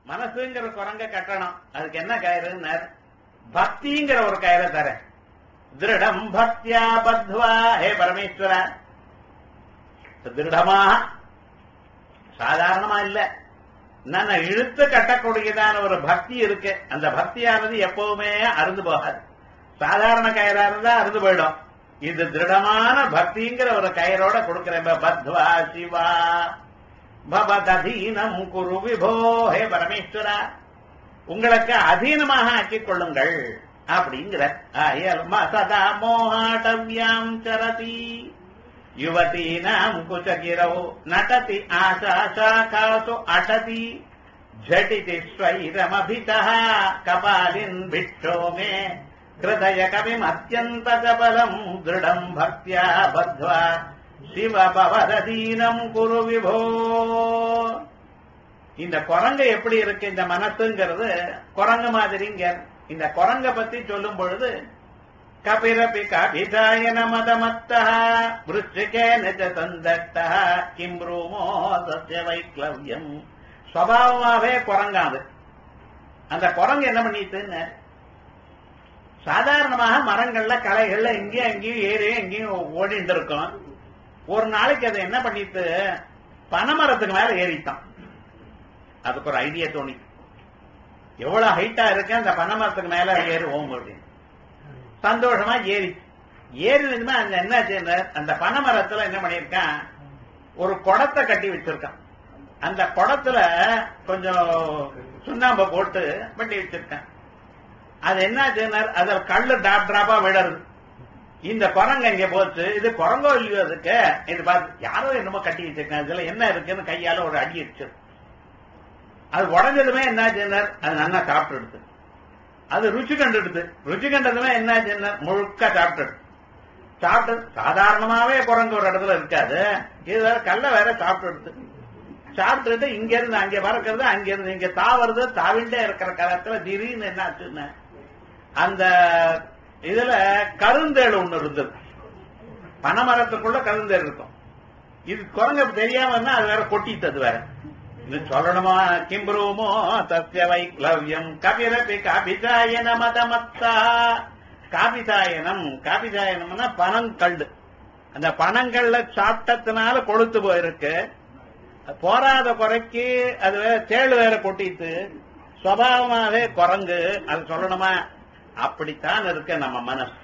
மனசுங்கிற குரங்க கட்டணும் அதுக்கு என்ன கயிறுன்னார் பக்திங்கிற ஒரு கயிறை தரேன் திருடம் பக்தியா பத்வா ஹே பரமேஸ்வரா திருடமாக சாதாரணமா இல்ல நான் இழுத்து கட்டக்கூடியதான ஒரு பக்தி இருக்கு அந்த பக்தியானது எப்பவுமே அறுந்து போகாது சாதாரண கயிறா இருந்தா அறுந்து போயிடும் இது திருடமான பக்திங்கிற ஒரு கயிறோட கொடுக்கிறேன் பத்வா சிவா பவதீனம் குரு விபோ ஹே பரமேஸ்வரா உங்களுக்கு அதீனமாக ஆக்கிக் கொள்ளுங்கள் அப்படிங்கிற அயல்மா சதா மோகாடவ்யாம் சரதி யுவதீனாம் குச்சகிரௌ நடதி ஆசா சாகாசு அடதி झटिति स्वैरमभितः कपालिन् भिक्षो मे हृदय कविमत्यन्तकबलम् दृढम् भक्त्या बद्ध्वा சிவ பவதீனம் குரு விபோ இந்த குரங்க எப்படி இருக்கு இந்த மனசுங்கிறது குரங்கு மாதிரிங்க இந்த குரங்க பத்தி சொல்லும் பொழுது கபிரபி கபிதாயன மதமத்தா விருச்சிகேன சந்தட்டா கிம் ரூமோ சத்திய வைக்லவ்யம் சுவாவமாவே குரங்காது அந்த குரங்கு என்ன பண்ணிட்டுன்னு சாதாரணமாக மரங்கள்ல கலைகள்ல இங்கேயும் அங்கேயும் ஏறி எங்கேயும் ஓடிட்டு இருக்கும் ஒரு நாளைக்கு அதை என்ன பண்ணிட்டு பனைமரத்துக்கு மேல ஏறிட்டான் அதுக்கு ஒரு ஐடியா தோணி எவ்வளவு ஹைட்டா இருக்கு அந்த பனைமரத்துக்கு மேல ஏறுவோம் அப்படின்னு சந்தோஷமா ஏறி ஏறினதுமே அந்த என்ன செய்ய அந்த பனைமரத்துல என்ன பண்ணிருக்கான் ஒரு குடத்தை கட்டி வச்சிருக்கான் அந்த குடத்துல கொஞ்சம் சுண்ணாம்பை போட்டு கட்டி வச்சிருக்கான் அது என்ன செய்யினார் அதுல கல்லு டிராப் டிராப்பா விடருது இந்த குரங்கு இங்க போச்சு இது குரங்கோ இல்லையோ அதுக்கு இது பார்த்து யாரோ என்னமோ கட்டி வச்சிருக்காங்க இதுல என்ன இருக்குன்னு கையால ஒரு அடி அடிச்சு அது உடஞ்சதுமே என்ன செய்யினார் அது நல்லா சாப்பிட்டு எடுத்து அது ருச்சி கண்டுடுது ருச்சி கண்டதுமே என்ன செய்யினார் முழுக்க சாப்பிட்டு சாப்பிட்டு சாதாரணமாவே குரங்கு ஒரு இடத்துல இருக்காது இது வேற கல்ல வேற சாப்பிட்டு எடுத்து சாப்பிட்டுட்டு இங்க இருந்து அங்க பறக்கிறது அங்க இருந்து இங்க தாவறது தாவிண்டே இருக்கிற காலத்துல திடீர்னு என்ன ஆச்சுன்னு அந்த இதுல கருந்தேள் ஒண்ணு இருந்தது பனைமரத்துக்குள்ள கருந்தேள் இருக்கும் இது குரங்க தெரியாம இருந்தா அது வேற கொட்டித்தது வேற இது சொல்லணுமா கிம்புருமோ தஸ்ய வைக்லவ்யம் கபிரபி காபிதாயன மதமத்தா காபிதாயனம் காபிதாயனம்னா பனங்கல்லு அந்த பனங்கள்ல சாப்பிட்டதுனால கொழுத்து போயிருக்கு போராத குறைக்கு அது வேற தேள் வேற கொட்டிட்டு சுவாவமாவே குரங்கு அது சொல்லணுமா அப்படித்தான் இருக்கு நம்ம மனசு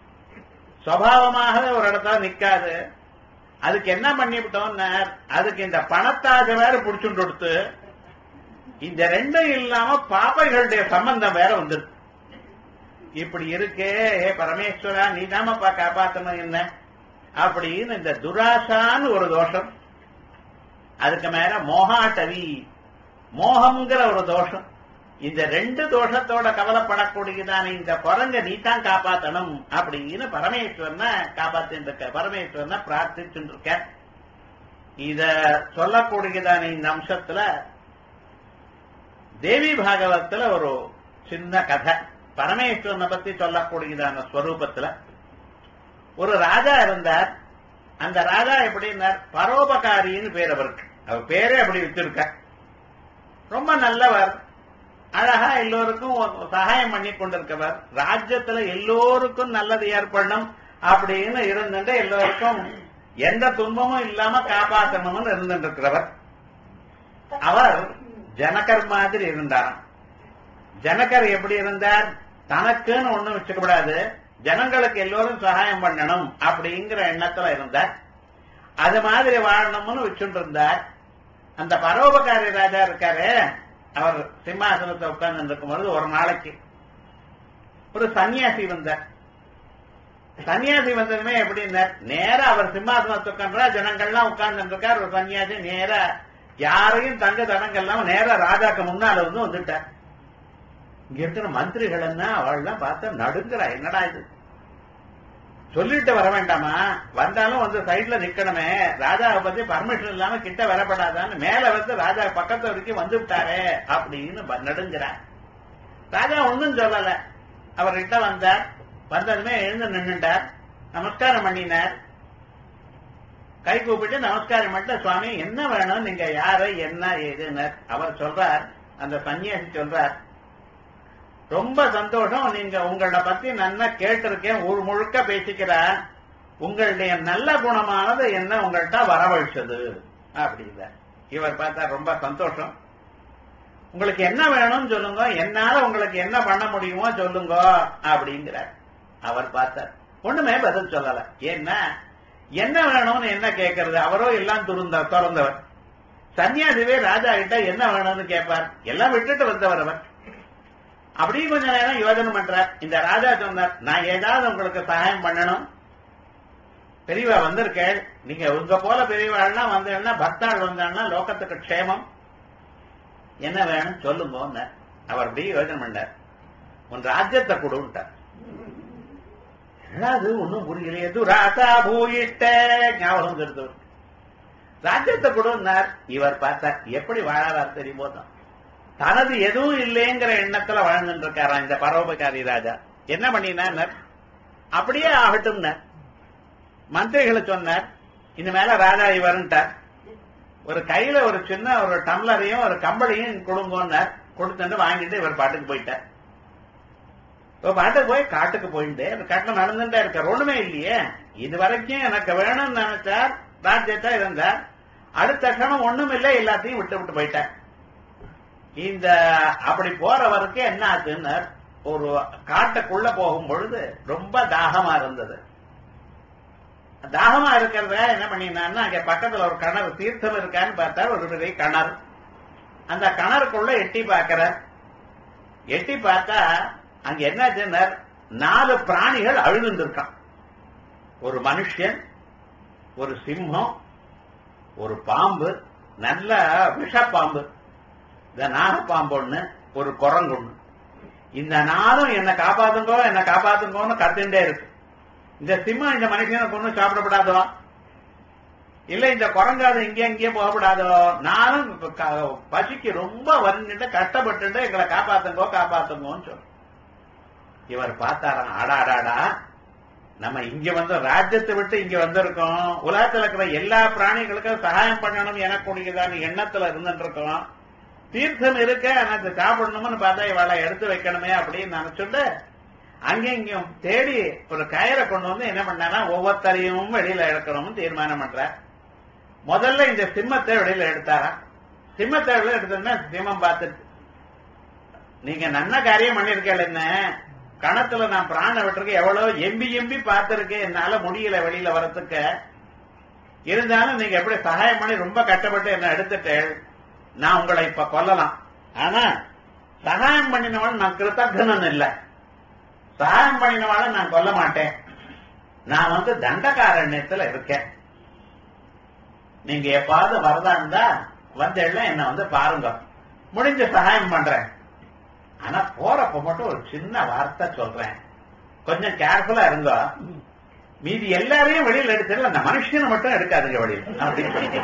சுவாவமாகவே ஒரு இடத்துல நிக்காது அதுக்கு என்ன பண்ணிவிட்டோம்னா அதுக்கு இந்த பணத்தாக வேற புடிச்சுட்டு கொடுத்து இந்த ரெண்டும் இல்லாம பாப்பைகளுடைய சம்பந்தம் வேற வந்துருக்கு இப்படி இருக்கே ஏ பரமேஸ்வரா நீ தாமப்பா காப்பாத்தணும் என்ன அப்படின்னு இந்த துராசான்னு ஒரு தோஷம் அதுக்கு மேல மோகாட்டவி மோகம்ங்கிற ஒரு தோஷம் இந்த ரெண்டு தோஷத்தோட கவலைப்படக்கூடியதான இந்த குரங்க நீ தான் காப்பாத்தணும் அப்படின்னு பரமேஸ்வரனை காப்பாத்தின்னு இருக்க பரமேஸ்வரனை பிரார்த்திச்சுட்டு இருக்க இத சொல்லக்கூடியதான இந்த அம்சத்துல தேவி பாகவத்துல ஒரு சின்ன கதை பரமேஸ்வரனை பத்தி சொல்லக்கூடியதான ஸ்வரூபத்துல ஒரு ராஜா இருந்தார் அந்த ராஜா எப்படின்னார் பரோபகாரின்னு பேர் அவருக்கு அவர் பேரே அப்படி வச்சிருக்க ரொம்ப நல்லவர் அழகா எல்லோருக்கும் சகாயம் பண்ணி கொண்டிருக்கவர் ராஜ்யத்துல எல்லோருக்கும் நல்லது ஏற்படணும் அப்படின்னு இருந்துட்டு எல்லோருக்கும் எந்த துன்பமும் இல்லாம காப்பாற்றணும்னு இருந்துட்டு இருக்கிறவர் அவர் ஜனகர் மாதிரி இருந்தாராம் ஜனகர் எப்படி இருந்தார் தனக்குன்னு ஒண்ணும் வச்சுக்கப்படாது ஜனங்களுக்கு எல்லோரும் சகாயம் பண்ணணும் அப்படிங்கிற எண்ணத்துல இருந்தார் அது மாதிரி வாழணும்னு வச்சுட்டு இருந்தார் அந்த பரோபகாரி ராஜா இருக்காரு அவர் சிம்மாசனத்தை உட்கார்ந்து இருக்கும்போது ஒரு நாளைக்கு ஒரு சன்னியாசி வந்தார் சன்னியாசி வந்ததுமே எப்படின்னா நேரா அவர் சிம்மாசனத்தை உட்கார்ந்தா ஜனங்கள்லாம் உட்கார்ந்து இருக்கார் ஒரு சன்னியாசி நேரா யாரையும் தங்க தடங்கள்லாம் நேரா ராஜாக்கு முன்னால வந்து வந்துட்டார் இங்க இருக்கிற மந்திரிகள் என்ன அவள்லாம் பார்த்தா நடுங்கிறா என்னடா இது சொல்லிட்டு வர வேண்டாமா வந்தாலும் வந்து சைட்ல நிக்கணுமே ராஜாவை பத்தி பர்மிஷன் இல்லாம கிட்ட வரப்படாதான்னு மேல வந்து ராஜா பக்கத்து வரைக்கும் வந்து விட்டாரே அப்படின்னு நடுங்கிறார் ராஜா ஒன்னும் சொல்லல அவர்கிட்ட வந்தார் வந்ததுமே எழுந்து நின்றுட்டார் நமஸ்காரம் பண்ணினார் கை கூப்பிட்டு நமஸ்காரம் பண்ணிட்டு சுவாமி என்ன வேணும் நீங்க யாரு என்ன ஏதுன்னு அவர் சொல்றார் அந்த சன்னியாசி சொல்றார் ரொம்ப சந்தோஷம் நீங்க உங்கள பத்தி நன்னா கேட்டிருக்கேன் ஊர் முழுக்க பேசிக்கிறேன் உங்களுடைய நல்ல குணமானது என்ன உங்கள்கிட்ட வரவழைச்சது அப்படிங்கிற இவர் பார்த்தா ரொம்ப சந்தோஷம் உங்களுக்கு என்ன வேணும்னு சொல்லுங்க என்னால உங்களுக்கு என்ன பண்ண முடியுமோ சொல்லுங்க அப்படிங்கிறார் அவர் பார்த்தார் ஒண்ணுமே பதில் சொல்லல ஏன்னா என்ன வேணும்னு என்ன கேட்கறது அவரோ எல்லாம் துறந்த திறந்தவர் சன்னியாசிவே ராஜா கிட்ட என்ன வேணும்னு கேட்பார் எல்லாம் விட்டுட்டு வந்தவர் அவர் அப்படியே கொஞ்ச நேரம் யோஜனை பண்றார் இந்த ராஜா சொன்னார் நான் ஏதாவது உங்களுக்கு சகாயம் பண்ணணும் பெரியவா வந்திருக்கேள் நீங்க உங்க போல பெரியவாள்லாம் வந்தேன்னா பக்தாள் வந்தாள்னா லோகத்துக்கு க்ஷேமம் என்ன வேணும் சொல்லுங்க அவர் அப்படியே யோஜனை பண்ணார் உன் ராஜ்யத்தை கொடுன்ட்டார் அது ஒன்னும் புரியலையே துராசா பூயிட்ட ஞாபகம் வந்துருது ராஜ்யத்தை கொடுன்னார் இவர் பார்த்தார் எப்படி வாழறார் தெரியுமோ தான் தனது எதுவும் இல்லைங்கிற எண்ணத்துல வாழ்ந்துட்டு இருக்காராம் இந்த பரோபகாரி ராஜா என்ன பண்ணினார் அப்படியே ஆகட்டும்னார் மந்திரிகளை சொன்னார் இந்த மேல ராஜா இவருன்ட்டார் ஒரு கையில ஒரு சின்ன ஒரு டம்ளரையும் ஒரு கம்பளையும் கொடுங்கன்னார் கொடுத்துட்டு வாங்கிட்டு இவர் பாட்டுக்கு போயிட்டார் இப்ப பாட்டுக்கு போய் காட்டுக்கு போயிட்டு அந்த காட்டுல நடந்துட்டே இருக்கார் ஒண்ணுமே இல்லையே இது வரைக்கும் எனக்கு வேணும்னு நினைச்சார் ராஜ்யத்தா இருந்தார் அடுத்த கணம் ஒண்ணும் இல்லை எல்லாத்தையும் விட்டு விட்டு போயிட்டார் இந்த அப்படி போறவருக்கு என்ன ஆச்சுன்னு ஒரு காட்டுக்குள்ள போகும் பொழுது ரொம்ப தாகமா இருந்தது தாகமா இருக்கிறத என்ன பண்ணினான்னா அங்க பக்கத்துல ஒரு கிணறு தீர்த்தம் இருக்கான்னு பார்த்தா ஒரு பெரிய கிணறு அந்த கிணறுக்குள்ள எட்டி பார்க்கிற எட்டி பார்த்தா அங்க என்ன நாலு பிராணிகள் அழுதுருக்கான் ஒரு மனுஷன் ஒரு சிம்மம் ஒரு பாம்பு நல்ல விஷப்பாம்பு இந்த நாகப்பாம்பு ஒண்ணு ஒரு குரங்கு ஒண்ணு இந்த நாளும் என்ன காப்பாத்துங்கோ என்ன காப்பாத்துங்கோன்னு கத்துட்டே இருக்கு இந்த சிம்மம் இந்த மனுஷனுக்கு ஒன்றும் சாப்பிடப்படாதோ இல்ல இந்த குரங்காது இங்கே அங்கேயே போகப்படாதோ நானும் பசிக்கு ரொம்ப வந்துட்டு கஷ்டப்பட்டு எங்களை காப்பாத்துங்கோ காப்பாத்துங்கோன்னு சொல்ல இவர் பார்த்தாராம் ஆடாடாடா நம்ம இங்க வந்து ராஜ்யத்தை விட்டு இங்க வந்திருக்கோம் உலகத்துல இருக்கிற எல்லா பிராணிகளுக்கும் சகாயம் பண்ணணும் எனக்குரியதான எண்ணத்துல இருந்துட்டு இருக்கோம் தீர்த்தம் இருக்க எனக்கு சாப்பிடணும்னு பார்த்தா இவளை எடுத்து வைக்கணுமே அப்படின்னு நினைச்சுட்டு அங்கெங்கும் தேடி ஒரு கயிறை கொண்டு வந்து என்ன பண்ணானா ஒவ்வொருத்தரையும் வெளியில எடுக்கணும்னு தீர்மானம் பண்ற முதல்ல இந்த சிம்மத்தை வெளியில எடுத்தாரா சிம்மத்தை வெளியில எடுத்தோம்னா சிம்மம் பார்த்துட்டு நீங்க நல்ல காரியம் பண்ணிருக்கல என்ன கணத்துல நான் பிராண விட்டுருக்கேன் எவ்வளவு எம்பி எம்பி பார்த்திருக்கேன் என்னால முடியல வெளியில வரத்துக்கு இருந்தாலும் நீங்க எப்படி சகாயம் பண்ணி ரொம்ப கஷ்டப்பட்டு என்ன எடுத்துட்டேன் நான் உங்களை இப்ப கொல்லலாம் ஆனா சகாயம் பண்ணினவன் நான் கிருத்தகனன் இல்ல சகாயம் பண்ணினவாள நான் கொல்ல மாட்டேன் நான் வந்து தண்டகாரண்யத்துல இருக்கேன் நீங்க எப்பாவது வரதா இருந்தா வந்தேன்னா என்ன வந்து பாருங்க முடிஞ்ச சகாயம் பண்றேன் ஆனா போறப்ப மட்டும் ஒரு சின்ன வார்த்தை சொல்றேன் கொஞ்சம் கேர்ஃபுல்லா இருங்க மீதி எல்லாரையும் வெளியில எடுத்துல அந்த மனுஷனை மட்டும் எடுக்காதுங்க வெளியில அப்படின்னு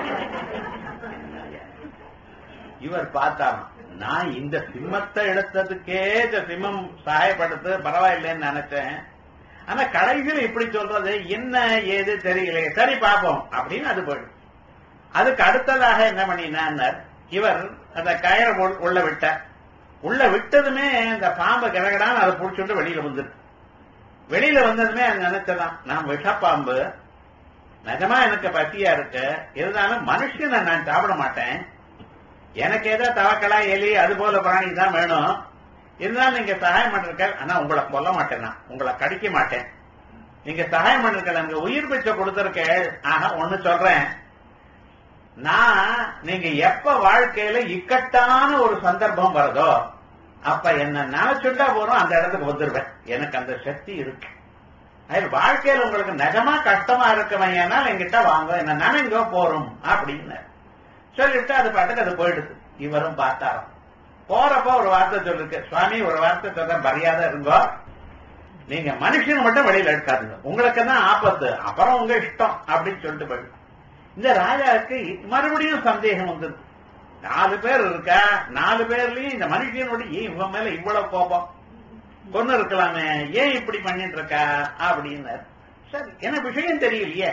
இவர் பார்த்தாராம் நான் இந்த சிம்மத்தை எடுத்ததுக்கே இந்த சிம்மம் சகாயப்படுத்து பரவாயில்லைன்னு நினைச்சேன் ஆனா கடைசியில் இப்படி சொல்றது என்ன ஏது தெரியலையே சரி பார்ப்போம் அப்படின்னு அது போயிடும் அதுக்கு அடுத்ததாக என்ன பண்ணினார் இவர் அந்த கயிறை உள்ள விட்டார் உள்ள விட்டதுமே அந்த பாம்பு கிடகடான்னு அதை புடிச்சுட்டு வெளியில வந்துருக்கு வெளியில வந்ததுமே அது நினைச்சதான் நான் விஷப்பாம்பு நிஜமா எனக்கு பசியா இருக்கு இருந்தாலும் மனுஷனை நான் சாப்பிட மாட்டேன் எனக்கு ஏதோ தவக்கலா எலி அது போல பிராணி தான் வேணும் இருந்தாலும் நீங்க சகாயம் பண்ணிருக்க ஆனா உங்களை கொல்ல மாட்டேன் நான் உங்களை கடிக்க மாட்டேன் நீங்க சகாயம் பண்ணிருக்க எனக்கு உயிர் பிச்சை கொடுத்திருக்க ஆக ஒண்ணு சொல்றேன் நான் நீங்க எப்ப வாழ்க்கையில இக்கட்டான ஒரு சந்தர்ப்பம் வருதோ அப்ப என்ன நினைச்சுட்டா போறோம் அந்த இடத்துக்கு வந்துருவேன் எனக்கு அந்த சக்தி இருக்கு அது வாழ்க்கையில உங்களுக்கு நிஜமா கஷ்டமா இருக்கவன் ஏனால் என்கிட்ட வாங்க என்ன நினைங்க போறோம் அப்படின்னு சொல்லிட்டு அது பாட்டுக்கு அது போயிடுது இவரும் பார்த்தாராம் போறப்ப ஒரு வார்த்தை சொல்லிருக்கு சுவாமி ஒரு வார்த்தை சொல்ற மரியாதை இருங்கோ நீங்க மனுஷன் மட்டும் வெளியில எடுக்காதுங்க உங்களுக்கு தான் ஆபத்து அப்புறம் உங்க இஷ்டம் அப்படின்னு சொல்லிட்டு போயிடு இந்த ராஜாவுக்கு மறுபடியும் சந்தேகம் வந்தது நாலு பேர் இருக்கா நாலு பேர்லயும் இந்த மனுஷனோட ஏன் இவன் மேல இவ்வளவு கோபம் கொண்டு இருக்கலாமே ஏன் இப்படி பண்ணிட்டு இருக்கா அப்படின்னு சரி எனக்கு விஷயம் தெரியலையே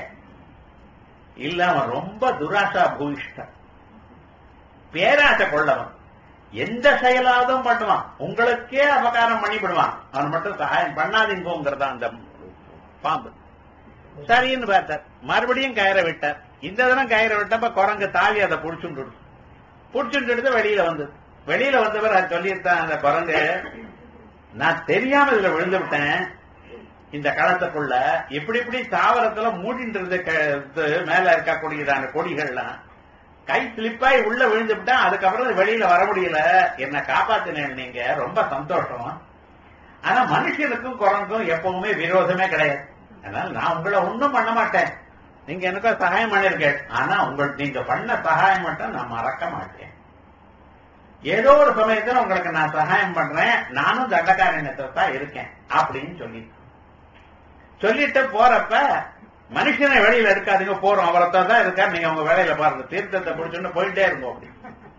இல்ல அவன் ரொம்ப துராசா பூயிஷ்டன் பேராசை கொள்ளவன் எந்த செயலாவதும் பண்ணுவான் உங்களுக்கே அபகாரம் பண்ணிவிடுவான் அவன் மட்டும் சகாயம் பண்ணாதீங்கோங்கிறதா அந்த பாம்பு சரின்னு பார்த்தார் மறுபடியும் கயிறை விட்டார் இந்த தினம் கயிறை விட்டப்ப குரங்கு தாவி அதை புடிச்சுட்டு புடிச்சுட்டு எடுத்து வெளியில வந்தது வெளியில வந்தவர் அது சொல்லியிருந்தான் அந்த குரங்கு நான் தெரியாம இதுல விழுந்து விட்டேன் இந்த களத்துக்குள்ள இப்படி இப்படி தாவரத்துல மூடிட்டு இருந்த க- இது மேல இருக்கக்கூடியதான கொடிகள்லாம் கை ஸ்லிப்பாய் உள்ள விழுந்து விட்டேன் அதுக்கப்புறம் வெளியில வர முடியல என்ன காப்பாத்தினேன் நீங்க ரொம்ப சந்தோஷம் ஆனா மனுஷனுக்கும் குரங்கும் எப்பவுமே விரோதமே கிடையாது அதனால நான் உங்களை ஒண்ணும் பண்ண மாட்டேன் நீங்க எனக்கு சகாயம் பண்ணிருக்கேன் ஆனா உங்களுக்கு நீங்க பண்ண சகாயம் மட்டும் நான் மறக்க மாட்டேன் ஏதோ ஒரு சமயத்துல உங்களுக்கு நான் சகாயம் பண்றேன் நானும் தண்டகாரண்யத்தை தான் இருக்கேன் அப்படின்னு சொல்லி சொல்லிட்டு போறப்ப மனுஷனை வெளியில எடுக்காதீங்க போறோம் அவரத்தான் தான் இருக்கார் நீங்க உங்க வேலையில பாருங்க தீர்த்தத்தை பிடிச்சுட்டு போயிட்டே இருக்கும் அப்படி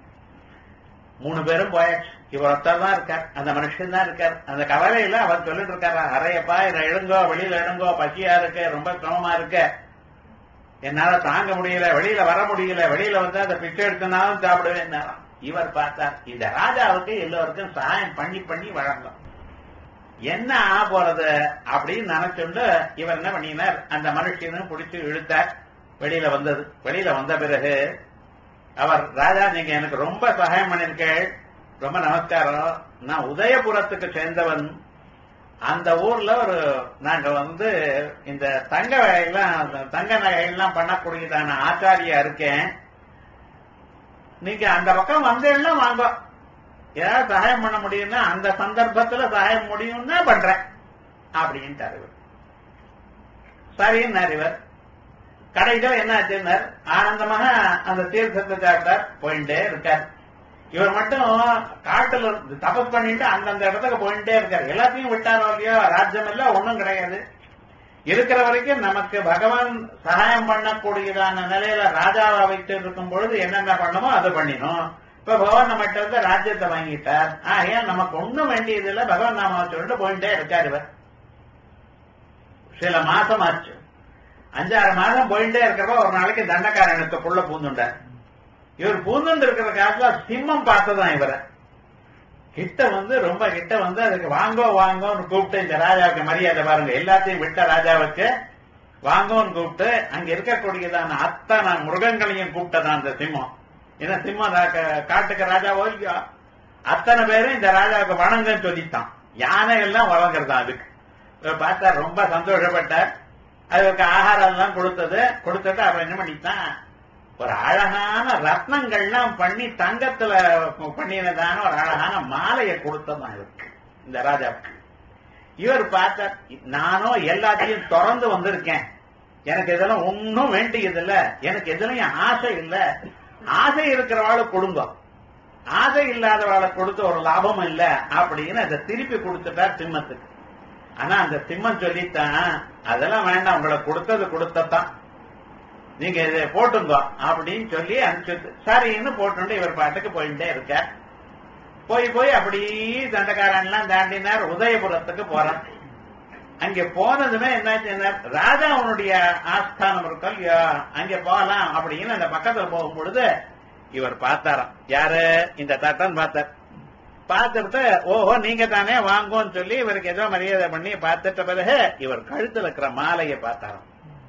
மூணு பேரும் போயாச்சு இவரத்தான் தான் இருக்கார் அந்த மனுஷன் தான் இருக்கார் அந்த கவலையில அவர் சொல்லிட்டு இருக்காரு அறையப்பா இதை எழுங்கோ வெளியில எழுங்கோ பசியா இருக்கு ரொம்ப சிரமமா இருக்கு என்னால தாங்க முடியல வெளியில வர முடியல வெளியில வந்து அந்த பிச்சை எடுத்தனாலும் சாப்பிடுவேன் இவர் பார்த்தார் இந்த ராஜாவுக்கு எல்லோருக்கும் சகாயம் பண்ணி பண்ணி வழங்கும் என்ன ஆக போறது அப்படின்னு நினைச்சுண்டு இவர் என்ன பண்ணினார் அந்த மனுஷனும் பிடிச்சு இழுத்தார் வெளியில வந்தது வெளியில வந்த பிறகு அவர் ராஜா நீங்க எனக்கு ரொம்ப சகாயம் பண்ணிருக்கேள் ரொம்ப நமஸ்காரம் நான் உதயபுரத்துக்கு சேர்ந்தவன் அந்த ஊர்ல ஒரு நாங்க வந்து இந்த தங்க வேலையெல்லாம் தங்க நகையெல்லாம் பண்ணக்கூடியதான ஆச்சாரியா இருக்கேன் நீங்க அந்த பக்கம் வந்தேன்னா வாங்க ஏதாவது சகாயம் பண்ண முடியும்னா அந்த சந்தர்ப்பத்துல சகாயம் முடியும்னா பண்றேன் அப்படின்ட்டார் இவர் சரின்னார் இவர் கடைசியில் என்ன ஆச்சுன்னார் ஆனந்தமாக அந்த தீர்த்தத்தை சாப்பிட்டார் போயிட்டே இருக்கார் இவர் மட்டும் காட்டுல இருந்து தபஸ் பண்ணிட்டு அந்தந்த இடத்துக்கு போயிட்டே இருக்கார் எல்லாத்தையும் விட்டாரோ இல்லையோ ராஜ்யம் எல்லாம் ஒண்ணும் கிடையாது இருக்கிற வரைக்கும் நமக்கு பகவான் சகாயம் பண்ணக்கூடியதான நிலையில ராஜாவை வைத்து இருக்கும் பொழுது என்னென்ன பண்ணமோ அதை பண்ணினோம் இப்ப பகவான் நம்மகிட்ட இருந்து ராஜ்யத்தை வாங்கிட்டார் ஆகையா நமக்கு ஒண்ணும் வேண்டியது இல்ல பகவான் நாம சொல்லிட்டு போயிட்டே இருக்காரு இவர் சில மாசம் ஆச்சு அஞ்சாறு மாதம் போயிட்டே இருக்கிறப்ப ஒரு நாளைக்கு தண்டக்காரனுக்குள்ள பூந்துண்டார் இவர் பூந்துண்டு இருக்கிற காலத்துல சிம்மம் பார்த்ததான் இவரை கிட்ட வந்து ரொம்ப கிட்ட வந்து அதுக்கு வாங்கோ வாங்கோன்னு கூப்பிட்டு இந்த ராஜாவுக்கு மரியாதை பாருங்க எல்லாத்தையும் விட்ட ராஜாவுக்கு வாங்கோன்னு கூப்பிட்டு அங்க இருக்கக்கூடியதான அத்தனை மிருகங்களையும் கூப்பிட்டதான் அந்த சிம்மம் ஏன்னா சிம்மம் ரா- கா- காட்டுக்கு ராஜாவோ இல்லையோ அத்தனை பேரும் இந்த ராஜாவுக்கு வணங்கன்னு சொல்லித்தான் யானை எல்லாம் வழங்குறதான் அதுக்கு இவர் பார்த்தா ரொம்ப சந்தோஷப்பட்டார் அதுக்கு ஆகாரம் எல்லாம் கொடுத்தது கொடுத்துட்டு அவர் என்ன பண்ணித்தான் ஒரு அழகான ரத்னங்கள்லாம் பண்ணி தங்கத்துல பண்ணினதான ஒரு அழகான மாலையை கொடுத்ததான் இவருக்கு இந்த ராஜாவுக்கு இவர் பார்த்தார் நானும் எல்லாத்தையும் திறந்து வந்திருக்கேன் எனக்கு இதெல்லாம் ஒன்னும் வேண்டியதில்ல எனக்கு எதுலயும் ஆசை இல்ல ஆசை இருக்கிறவாளை கொடுங்க ஆசை இல்லாதவாளை கொடுத்து ஒரு லாபம் இல்ல அப்படின்னு அதை திருப்பி கொடுத்துட்டார் சிம்மத்துக்கு ஆனா அந்த சிம்மம் சொல்லித்தான் அதெல்லாம் வேண்டாம் உங்களை கொடுத்தது கொடுத்ததான் நீங்க இதை போட்டுங்க அப்படின்னு சொல்லி அனுப்பிச்சு சரின்னு போட்டு இவர் பாட்டுக்கு போயிட்டே இருக்கார் போய் போய் அப்படியே தண்டக்காரன்லாம் தாண்டினார் உதயபுரத்துக்கு போறார் அங்க போனதுமே என்னாச்சுன்னா ராஜா அவனுடைய ஆஸ்தானம் இருக்கும் இல்லையா அங்க போகலாம் அப்படின்னு அந்த பக்கத்துல போகும் பொழுது இவர் பார்த்தாராம் யாரு இந்த தட்டன் பார்த்தார் பார்த்துட்டு ஓஹோ நீங்க தானே வாங்கோன்னு சொல்லி இவருக்கு ஏதோ மரியாதை பண்ணி பார்த்துட்ட பிறகு இவர் கழுத்துல இருக்கிற மாலையை பார்த்தாராம்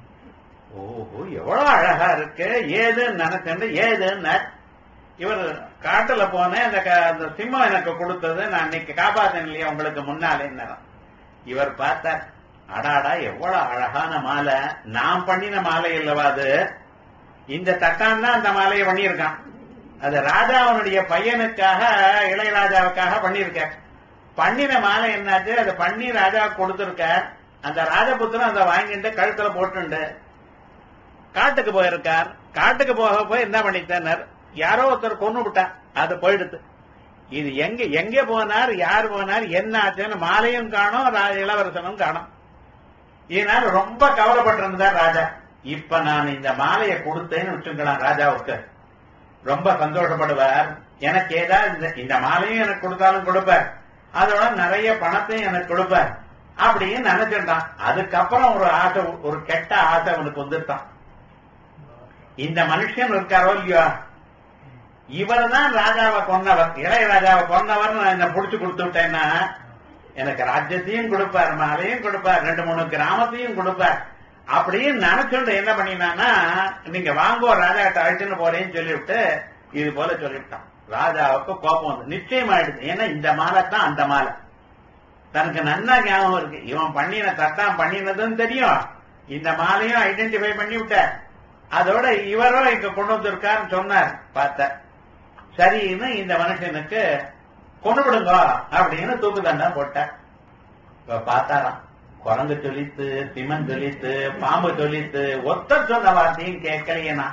ஓஹோ எவ்வளவு அழகா இருக்கு ஏதுன்னு நினைச்சேன் ஏதுன்னு இவர் காட்டுல போனேன் அந்த க- அந்த சிம்மம் எனக்கு கொடுத்தது நான் இன்னைக்கு காப்பாத்தேன் இல்லையா உங்களுக்கு முன்னாலே இவர் பார்த்தார் அடாடா எவ்வளவு அழகான மாலை நான் பண்ணின மாலை இல்லவா அது இந்த தட்டான் தான் அந்த மாலையை பண்ணியிருக்கான் அது ராஜாவனுடைய பையனுக்காக இளையராஜாவுக்காக பண்ணியிருக்கார் பண்ணின மாலை என்னாச்சு அதை பண்ணி ராஜாவுக்கு கொடுத்திருக்கார் அந்த ராஜபுத்திரன் அதை வாங்கிட்டு கழுத்துல போட்டுண்டு காட்டுக்கு போயிருக்கார் காட்டுக்கு போக போய் என்ன பண்ணிட்டார் யாரோ ஒருத்தர் கொண்டு விட்டார் அது போயிடுது இது எங்க எங்க போனார் யார் போனார் என்ன ஆச்சுன்னு மாலையும் காணும் ரா- இளவரசனும் காணும் இதனால ரொம்ப கவலைப்பட்டிருந்தார் ராஜா இப்ப நான் இந்த மாலையை கொடுத்தேன்னு வச்சுக்கலாம் ராஜாவுக்கு ரொம்ப சந்தோஷப்படுவார் எனக்கு ஏதாவது இந்த- இந்த மாலையும் எனக்கு கொடுத்தாலும் கொடுப்பார் அதோட நிறைய பணத்தையும் எனக்கு கொடுப்பார் அப்படின்னு நினைச்சிருந்தான் அதுக்கப்புறம் ஒரு ஆசை ஒரு கெட்ட ஆசை அவனுக்கு வந்துட்டான் இந்த மனுஷன் இருக்காரோ இல்லையோ இவர் தான் ராஜாவை கொன்னவர் இளையராஜாவை கொன்னவர் நான் என்ன புடிச்சு கொடுத்து விட்டேன்னா எனக்கு ராஜ்யத்தையும் கொடுப்பார் மாலையும் கொடுப்பார் ரெண்டு மூணு கிராமத்தையும் கொடுப்பார் அப்படின்னு நினைச்சுட்டு என்ன பண்ணினான்னா நீங்க வாங்குவோ ராஜா கிட்ட அழைச்சுன்னு போறேன்னு சொல்லிவிட்டு இது போல சொல்லிவிட்டான் ராஜாவுக்கு கோபம் வந்து நிச்சயம் ஆயிடுது ஏன்னா இந்த மாலை தான் அந்த மாலை தனக்கு நன்னா ஞாபகம் இருக்கு இவன் பண்ணின தட்டான் பண்ணினதுன்னு தெரியும் இந்த மாலையும் ஐடென்டிஃபை பண்ணி விட்ட அதோட இவரும் இங்க கொண்டு வந்திருக்காருன்னு சொன்னார் பார்த்த சரின்னு இந்த மனுஷனுக்கு கொண்டு விடுங்க அப்படின்னு தூக்கு தண்டம் போட்ட இப்ப பார்த்தாராம் குரங்கு சொல்லித்து சிமன் சொல்லித்து பாம்பு சொல்லித்து ஒத்த சொன்ன வார்த்தையும் கேட்கலையேனா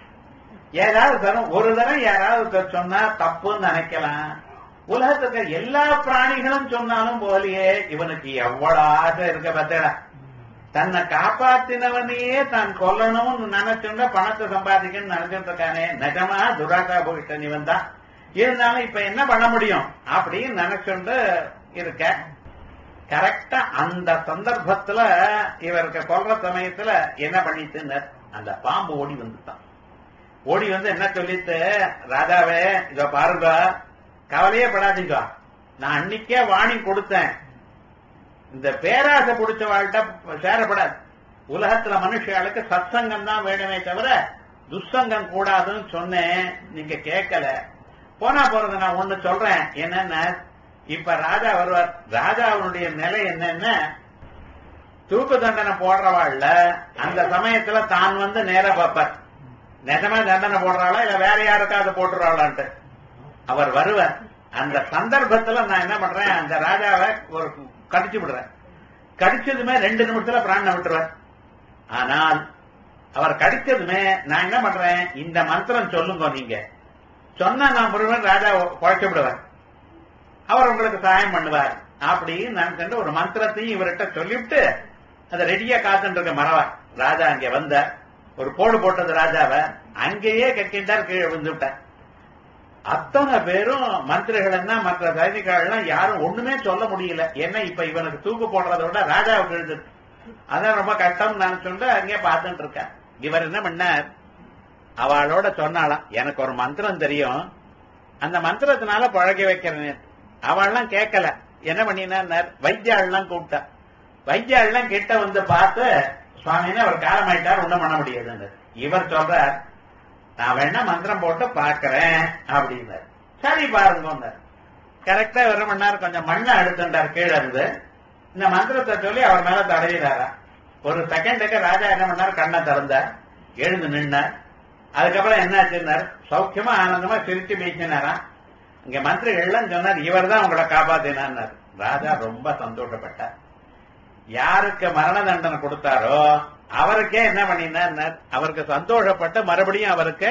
ஏதாவது தரும் ஒரு தரம் யாராவது ஒருத்தர் சொன்னா தப்புன்னு நினைக்கலாம் உலகத்துக்கு எல்லா பிராணிகளும் சொன்னாலும் போலியே இவனுக்கு எவ்வளவு ஆசை இருக்க பார்த்தடா தன்னை காப்பாத்தினவனையே தான் கொல்லணும்னு நினைச்சுண்ட பணத்தை சம்பாதிக்கணும்னு நினைச்சிட்டு இருக்கானே நிஜமா துராசா போயிட்ட இவன் தான் இருந்தாலும் இப்ப என்ன பண்ண முடியும் அப்படின்னு நினைச்சுண்டு இருக்க கரெக்டா அந்த சந்தர்ப்பத்துல இவருக்கு கொல்ற சமயத்துல என்ன பண்ணிட்டு அந்த பாம்பு ஓடி வந்துட்டான் ஓடி வந்து என்ன சொல்லிட்டு ராஜாவே இத பாருங்க கவலையே படாதீங்க நான் அன்னைக்கே வாணி கொடுத்தேன் இந்த பேராசை பிடிச்ச வாழ்கிட்ட சேரப்படாது உலகத்துல மனுஷர்களுக்கு சத்சங்கம் தான் வேணுமே தவிர துஷ்சங்கம் கூடாதுன்னு சொன்னேன் நீங்க கேட்கல போனா போறது நான் ஒண்ணு சொல்றேன் என்னன்னா இப்ப ராஜா வருவார் ராஜாவுடைய நிலை என்னன்னா தூக்கு தண்டனை போடுறவாள்ல அந்த சமயத்துல தான் வந்து நேர பார்ப்பார் நிஜமா தண்டனை போடுறாளா இல்ல வேற யாருக்காவது போட்டுறாளான்ட்டு அவர் வருவார் அந்த சந்தர்ப்பத்துல நான் என்ன பண்றேன் அந்த ராஜாவை ஒரு கடிச்சு விடுறேன் கடிச்சதுமே ரெண்டு நிமிஷத்துல பிராண விட்டுருவார் ஆனால் அவர் கடிச்சதுமே நான் என்ன பண்றேன் இந்த மந்திரம் சொல்லுங்க நீங்க சொன்னா நான் முருகன் ராஜா குழைச்சு விடுவேன் அவர் உங்களுக்கு சகாயம் பண்ணுவார் அப்படின்னு நான் கண்டு ஒரு மந்திரத்தையும் இவர்கிட்ட சொல்லிவிட்டு அதை ரெடியா காத்துட்டு இருக்க மறவா ராஜா அங்க வந்த ஒரு போடு போட்டது ராஜாவை அங்கேயே கட்டிட்டார் கீழே விழுந்து விட்டார் அத்தனை பேரும் மந்திரிகள் என்ன மற்ற சைனிகர்கள் யாரும் ஒண்ணுமே சொல்ல முடியல ஏன்னா இப்ப இவனுக்கு தூக்கு போடுறத விட ராஜாவுக்கு எழுது அதான் ரொம்ப கஷ்டம் நான் சொல்லிட்டு அங்கே பார்த்துட்டு இருக்கேன் இவர் என்ன பண்ணார் அவளோட சொன்னாலாம் எனக்கு ஒரு மந்திரம் தெரியும் அந்த மந்திரத்தினால பழகி வைக்கிறேன் அவள்லாம் கேட்கல என்ன பண்ணினார் வைத்தியாள்லாம் கூப்பிட்டா வைத்தியாள்லாம் கிட்ட வந்து பார்த்து சுவாமின்னு அவர் காலமாயிட்டார் ஒண்ணும் பண்ண முடியாதுன்னு இவர் சொல்றார் நான் வேணா மந்திரம் போட்டு பாக்குறேன் அப்படின்னாரு சரி பாருங்க கரெக்டா என்ன பண்ணாரு கொஞ்சம் மண்ணை எடுத்துட்டார் கீழே இருந்து இந்த மந்திரத்தை சொல்லி அவர் மேல தடவினாரா ஒரு செகண்டுக்கு ராஜா என்ன பண்ணாரு கண்ணை திறந்தார் எழுந்து நின்னார் அதுக்கப்புறம் என்னாச்சுன்னார் சௌக்கியமா ஆனந்தமா சிரிச்சு பேசினாராம் இங்க மந்திரிகள்லாம் சொன்னார் இவர் தான் உங்களை காப்பாத்தினார் ராஜா ரொம்ப சந்தோஷப்பட்டார் யாருக்கு மரண தண்டனை கொடுத்தாரோ அவருக்கே என்ன பண்ணினார் அவருக்கு சந்தோஷப்பட்டு மறுபடியும் அவருக்கு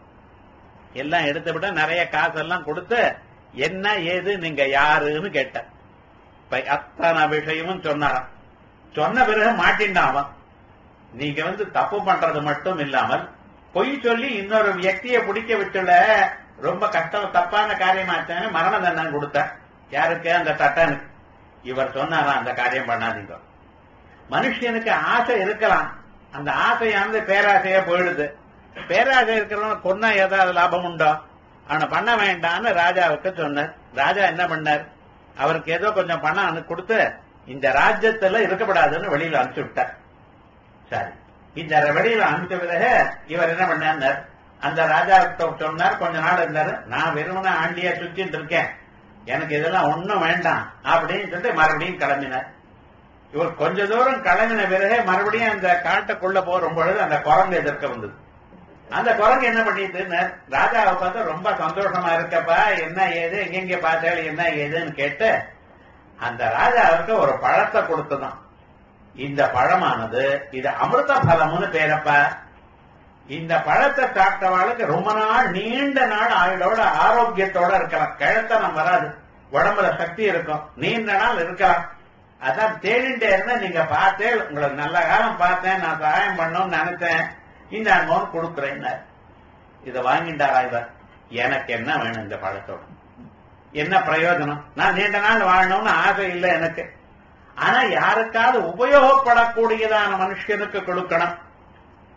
எல்லாம் எடுத்து விட நிறைய காசெல்லாம் கொடுத்து என்ன ஏது நீங்க யாருன்னு கேட்ட இப்ப அத்தனை விஷயமும் சொன்னாராம் சொன்ன பிறகு மாட்டின்டான் அவன் நீங்க வந்து தப்பு பண்றது மட்டும் இல்லாமல் பொய் சொல்லி இன்னொரு வியக்தியை பிடிக்க விட்டுல ரொம்ப கஷ்டம் தப்பான காரியமாச்சேன்னு மரண தண்டனை கொடுத்த யாருக்கு அந்த தட்டனுக்கு இவர் சொன்னாராம் அந்த காரியம் பண்ணாதீங்க மனுஷனுக்கு ஆசை இருக்கலாம் அந்த ஆசையானது பேராசையா போயிடுது பேராசை இருக்கிறவங்க கொன்னா ஏதாவது லாபம் உண்டோ அவனை பண்ண வேண்டாம்னு ராஜாவுக்கு சொன்னார் ராஜா என்ன பண்ணார் அவருக்கு ஏதோ கொஞ்சம் பணம் கொடுத்து இந்த ராஜ்யத்துல இருக்கப்படாதுன்னு வெளியில அனுப்பிச்சு விட்டார் சரி இந்த வெளியில அனுப்பிச்ச பிறகு இவர் என்ன பண்ணார் அந்த ராஜா சொன்னார் கொஞ்ச நாள் இருந்தாரு நான் வெறுமன ஆண்டியா சுத்திட்டு இருக்கேன் எனக்கு இதெல்லாம் ஒண்ணும் வேண்டாம் அப்படின்னு சொல்லிட்டு மறுபடியும் கிளம்பினார் இவர் கொஞ்ச தூரம் கிளம்பின பிறகு மறுபடியும் அந்த காட்டுக்குள்ள போகும் பொழுது அந்த குரங்கு எதிர்க்க வந்தது அந்த குரங்கு என்ன பண்ணிட்டு ராஜாவை பார்த்து ரொம்ப சந்தோஷமா இருக்கப்பா என்ன ஏது எங்கெங்க பார்த்தாலும் என்ன ஏதுன்னு கேட்டு அந்த ராஜாவுக்கு ஒரு பழத்தை கொடுத்ததான் இந்த பழமானது இது அமிர்த பலம்னு பேரப்பா இந்த பழத்தை சாப்பிட்டவாளுக்கு ரொம்ப நாள் நீண்ட நாள் ஆயுளோட ஆரோக்கியத்தோட இருக்கலாம் கிழத்தனம் வராது உடம்புல சக்தி இருக்கும் நீண்ட நாள் இருக்கலாம் அதான் தேடிட்டே இருந்தா நீங்க பார்த்தே உங்களுக்கு நல்ல காலம் பார்த்தேன் நான் சகாயம் பண்ணணும்னு நினைச்சேன் இந்த அனுபவம் கொடுக்குறேன் இதை வாங்கிட்டாரா இவர் எனக்கு என்ன வேணும் இந்த பழத்தோட என்ன பிரயோஜனம் நான் நீண்ட நாள் வாழணும்னு ஆசை இல்லை எனக்கு ஆனா யாருக்காவது உபயோகப்படக்கூடியதான மனுஷனுக்கு கொடுக்கணும்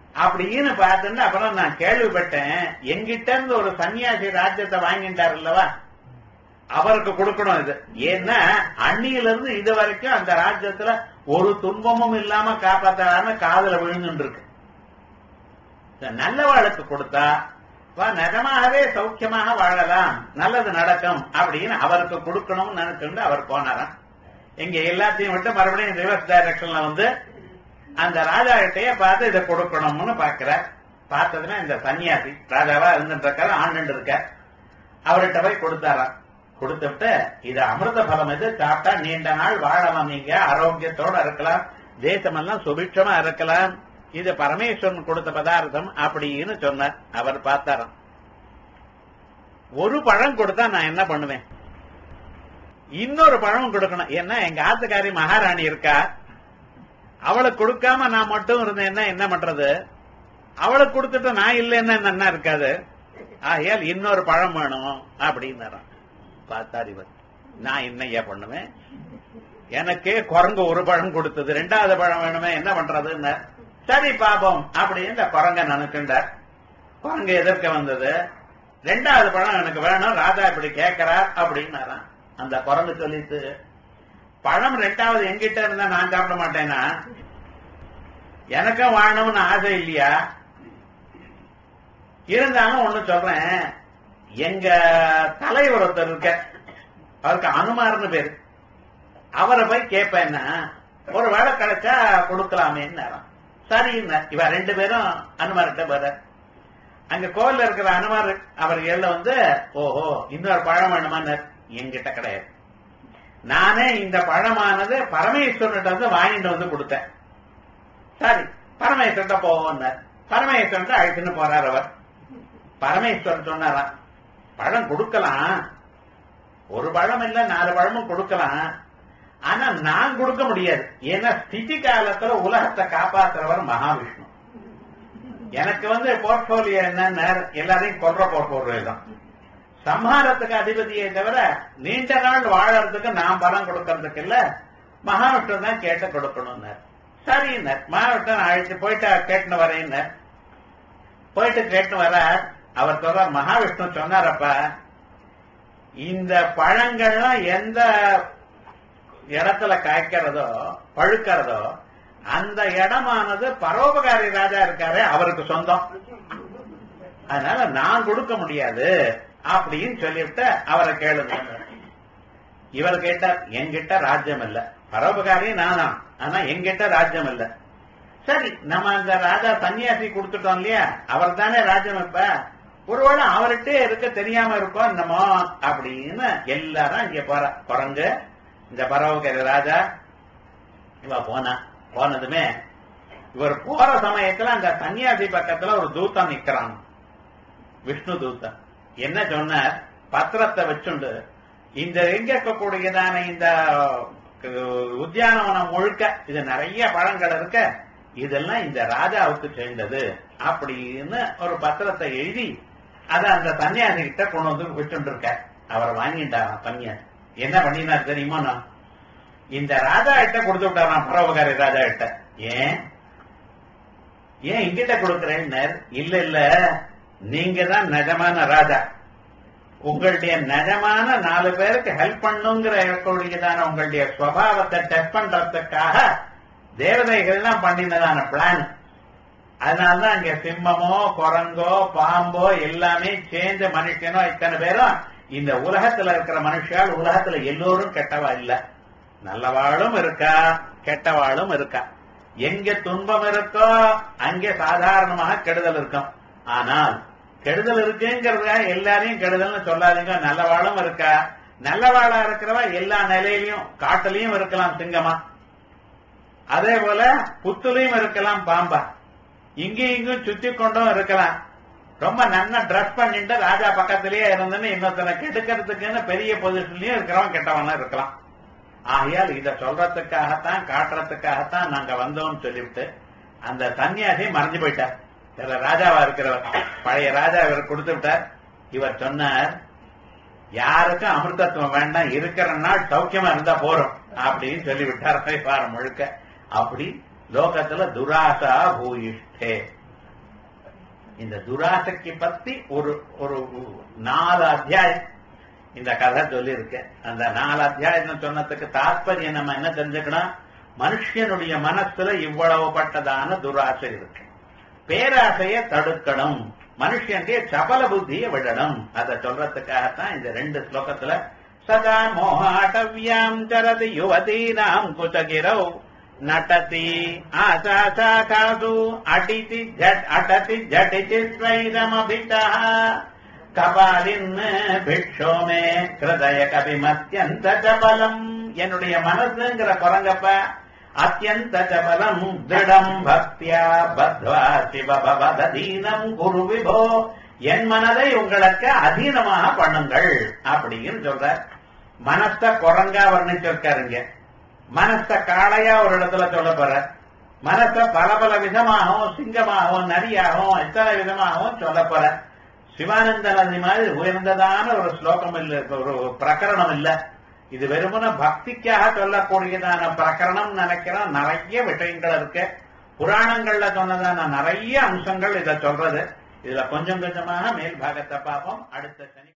அப்படின்னு பார்த்துட்டு அப்புறம் நான் கேள்விப்பட்டேன் எங்கிட்ட இருந்து ஒரு சன்னியாசி ராஜ்யத்தை வாங்கிட்டார் அல்லவா அவருக்கு கொடுக்கணும் இது ஏன்னா அன்னியில இருந்து இது வரைக்கும் அந்த ராஜ்யத்துல ஒரு துன்பமும் இல்லாம காப்பாத்தாம காதல விழுந்துட்டு இருக்கு இந்த நல்லவாளுக்கு கொடுத்தா வா நிஜமாகவே சௌக்கியமாக வாழலாம் நல்லது நடக்கும் அப்படின்னு அவருக்கு கொடுக்கணும்னு நினைச்சுட்டு அவர் போனாராம் இங்க எல்லாத்தையும் விட்டு மறுபடியும் ரிவர்ஸ் டைரக்ஷன்ல வந்து அந்த ராஜா கிட்டயே பார்த்து இதை கொடுக்கணும்னு பாக்குறார் பார்த்ததுன்னா இந்த சன்னியாசி ராஜாவா இருந்துட்டு இருக்காரு ஆண்டு இருக்க அவர்கிட்ட போய் கொடுத்தாராம் கொடுத்துட்டு இது அமிர்த பலம் இது சாப்பிட்டா நீண்ட நாள் வாழலாம் நீங்க ஆரோக்கியத்தோட இருக்கலாம் தேசமெல்லாம் சுபிட்சமா இருக்கலாம் இது பரமேஸ்வரன் கொடுத்த பதார்த்தம் அப்படின்னு சொன்னார் அவர் பார்த்தாராம் ஒரு பழம் கொடுத்தா நான் என்ன பண்ணுவேன் இன்னொரு பழம் கொடுக்கணும் ஏன்னா எங்க ஆத்துக்காரி மகாராணி இருக்கா அவளுக்கு கொடுக்காம நான் மட்டும் இருந்தேன்னா என்ன பண்றது அவளுக்கு கொடுத்துட்டு நான் இல்லைன்னா என்ன இருக்காது ஆகையால் இன்னொரு பழம் வேணும் அப்படின்னாராம் பார்த்தார் இவர் நான் என்னையா பண்ணுவேன் எனக்கே குரங்கு ஒரு பழம் கொடுத்தது ரெண்டாவது பழம் வேணுமே என்ன பண்றதுன்னு சரி பாபம் அப்படின்னு இந்த குரங்க நினைச்சுட்டார் குரங்கு எதிர்க்க வந்தது ரெண்டாவது பழம் எனக்கு வேணும் ராஜா இப்படி கேட்கிறார் அப்படின்னாராம் அந்த குரங்கு சொல்லிட்டு பழம் ரெண்டாவது எங்கிட்ட இருந்தா நான் சாப்பிட மாட்டேனா எனக்கும் வாழணும்னு ஆசை இல்லையா இருந்தாலும் ஒண்ணு சொல்றேன் எங்க தலைவர் ஒருத்தர் இருக்க அவருக்கு அனுமார்னு பேரு அவரை போய் கேட்பேன்னா ஒரு வேலை கிடைச்சா கொடுக்கலாமேன்னு சரின்னு இவ ரெண்டு பேரும் அனுமார்கிட்ட போற அங்க கோவில்ல இருக்கிற அனுமார் அவர் எல்ல வந்து ஓஹோ இன்னொரு பழம் வேணுமான்னு என்கிட்ட கிடையாது நானே இந்த பழமானது பரமேஸ்வரன்கிட்ட வந்து வாங்கிட்டு வந்து கொடுத்தேன் சரி பரமேஸ்வரன்ட்ட போவோம்னார் பரமேஸ்வரன் அழைச்சுன்னு போறார் அவர் பரமேஸ்வரன் சொன்னாராம் பழம் கொடுக்கலாம் ஒரு பழம் இல்ல நாலு பழமும் கொடுக்கலாம் ஆனா நான் கொடுக்க முடியாது ஏன்னா ஸ்திதி காலத்துல உலகத்தை காப்பாத்துறவர் மகாவிஷ்ணு எனக்கு வந்து போர்ட்போலியோ என்னன்னு எல்லாரையும் கொன்ற போர்ட்போலியோ தான் சம்ஹாரத்துக்கு அதிபதியை தவிர நீண்ட நாள் வாழறதுக்கு நான் பலம் கொடுக்கறதுக்கு இல்ல மகாவிஷ்ணு தான் கேட்டு கொடுக்கணும்னார் சரின்னார் மகாவிஷ்ணு அழைச்சு போயிட்டு கேட்டுன்னு வரேன்னார் போயிட்டு கேட்டுன்னு வர அவர் சொல்றார் மகாவிஷ்ணு சொன்னாரப்ப இந்த பழங்கள்லாம் எந்த இடத்துல காய்க்கிறதோ பழுக்கிறதோ அந்த இடமானது பரோபகாரி ராஜா இருக்காரு அவருக்கு சொந்தம் அதனால நான் கொடுக்க முடியாது அப்படின்னு சொல்லிவிட்டு அவரை கேளுங்க இவர் கேட்டார் என்கிட்ட ராஜ்யம் இல்ல பரோபகாரி நானா ஆனா என்கிட்ட ராஜ்யம் இல்ல சரி நம்ம அந்த ராஜா சன்னியாசி கொடுத்துட்டோம் இல்லையா அவர் தானே ராஜ்யம் இப்ப ஒருவேளை அவர்கிட்ட இருக்க தெரியாம இருக்கோம் என்னமோ அப்படின்னு எல்லாரும் இங்க போற குரங்கு இந்த பரவகரி ராஜா இவ போனா போனதுமே இவர் போற சமயத்துல அந்த சன்னியாசி பக்கத்துல ஒரு தூத்தம் நிக்கிறான் விஷ்ணு தூத்தன் என்ன சொன்னார் பத்திரத்தை வச்சுண்டு இந்த எங்க இருக்கக்கூடியதான இந்த உத்தியானவனம் முழுக்க இது நிறைய பழங்கள் இருக்க இதெல்லாம் இந்த ராஜாவுக்கு சேர்ந்தது அப்படின்னு ஒரு பத்திரத்தை எழுதி அதை அந்த சன்னியாசி கிட்ட கொண்டு வந்து வச்சுட்டு இருக்க அவர் வாங்கிட்டாராம் சன்னியாசி என்ன பண்ணினார் தெரியுமா நான் இந்த ராஜா கிட்ட கொடுத்து விட்டாராம் பரோபகாரி ராஜா கிட்ட ஏன் ஏன் இங்கிட்ட கொடுக்கிறேன்னு இல்ல இல்ல நீங்க தான் நிஜமான ராஜா உங்களுடைய நிஜமான நாலு பேருக்கு ஹெல்ப் பண்ணுங்கிற இருக்கக்கூடியதான உங்களுடைய சுவாவத்தை டெஸ்ட் பண்றதுக்காக தேவதைகள்லாம் பண்ணினதான பிளான் அதனாலதான் அங்க சிம்மமோ குரங்கோ பாம்போ எல்லாமே சேர்ந்த மனுஷனோ இத்தனை பேரும் இந்த உலகத்துல இருக்கிற மனுஷால் உலகத்துல எல்லோரும் கெட்டவா இல்ல நல்லவாளும் இருக்கா கெட்டவாளும் இருக்கா எங்க துன்பம் இருக்கோ அங்கே சாதாரணமாக கெடுதல் இருக்கும் ஆனால் கெடுதல் இருக்குங்கிறதுக்காக எல்லாரையும் கெடுதல்னு சொல்லாதீங்க நல்லவாளும் இருக்கா நல்லவாளா இருக்கிறவா எல்லா நிலையிலையும் காட்டுலயும் இருக்கலாம் சிங்கமா அதே போல புத்துலையும் இருக்கலாம் பாம்பா இங்கேயும் இங்கும் சுத்தி கொண்டும் இருக்கலாம் ரொம்ப நல்லா ட்ரெஸ் பண்ணிட்டு ராஜா பக்கத்திலேயே இருந்துன்னு இன்னொருத்தனை கெடுக்கிறதுக்குன்னு பெரிய பொசிஷன்லயும் இருக்கிறவன் கெட்டவனா இருக்கலாம் ஆகையால் இத சொல்றதுக்காகத்தான் காட்டுறதுக்காகத்தான் நாங்க வந்தோம்னு சொல்லிவிட்டு அந்த சன்னியாசி மறைஞ்சு போயிட்டார் சில ராஜாவா இருக்கிறவர் பழைய ராஜா இவர் கொடுத்து விட்டார் இவர் சொன்னார் யாருக்கும் அமிர்தத்துவம் வேண்டாம் இருக்கிற நாள் சௌக்கியமா இருந்தா போறோம் அப்படின்னு சொல்லிவிட்டார் பாரு முழுக்க அப்படி லோகத்துல துராசா பூயிஷ்டே இந்த துராசைக்கு பத்தி ஒரு ஒரு நாலு அத்தியாயம் இந்த கதை சொல்லியிருக்கேன் அந்த நாலு அத்தியாயம் சொன்னதுக்கு தாற்பயம் நம்ம என்ன தெரிஞ்சுக்கணும் மனுஷனுடைய மனசுல இவ்வளவு பட்டதான துராசை இருக்கு பேராசையை தடுக்கணும் மனுஷனுடைய சபல புத்தியை விடணும் அதை சொல்றதுக்காகத்தான் இந்த ரெண்டு ஸ்லோகத்துல சதா மோகாட்டவியாம் சரதி யுவதீனாம் குசகிரௌ நட்டதி ஆசாசாகாசு அடிதி ஜட் அடதி ஜடிதி ஸ்வைரமபிதா கபாலின் பிக்ஷோமே கிருதய கபிமத்யந்த ஜபலம் என்னுடைய மனசுங்கிற குரங்கப்ப அத்தியந்த ஜபலம் திருடம் பக்தியா பத்வா சிவபவதீனம் குரு விபோ என் மனதை உங்களுக்கு அதீனமாக பண்ணுங்கள் அப்படின்னு சொல்ற மனச குரங்கா வர்ணிச்சிருக்காருங்க மனச காளையா ஒரு இடத்துல சொல்ல போற மனச பல பல விதமாகவும் சிங்கமாகவும் நரியாகவும் எத்தனை விதமாகவும் சொல்ல போற சிவானந்த நதி மாதிரி உயர்ந்ததான ஒரு ஸ்லோகம் இல்ல ஒரு பிரகரணம் இல்ல இது வெறுமன பக்திக்காக சொல்லக்கூடியதான பிரகரணம் நினைக்கிறோம் நிறைய விஷயங்கள் இருக்கு புராணங்கள்ல சொன்னதான நிறைய அம்சங்கள் இத சொல்றது இதுல கொஞ்சம் கொஞ்சமாக மேல் பாகத்தை பார்ப்போம் அடுத்த சனி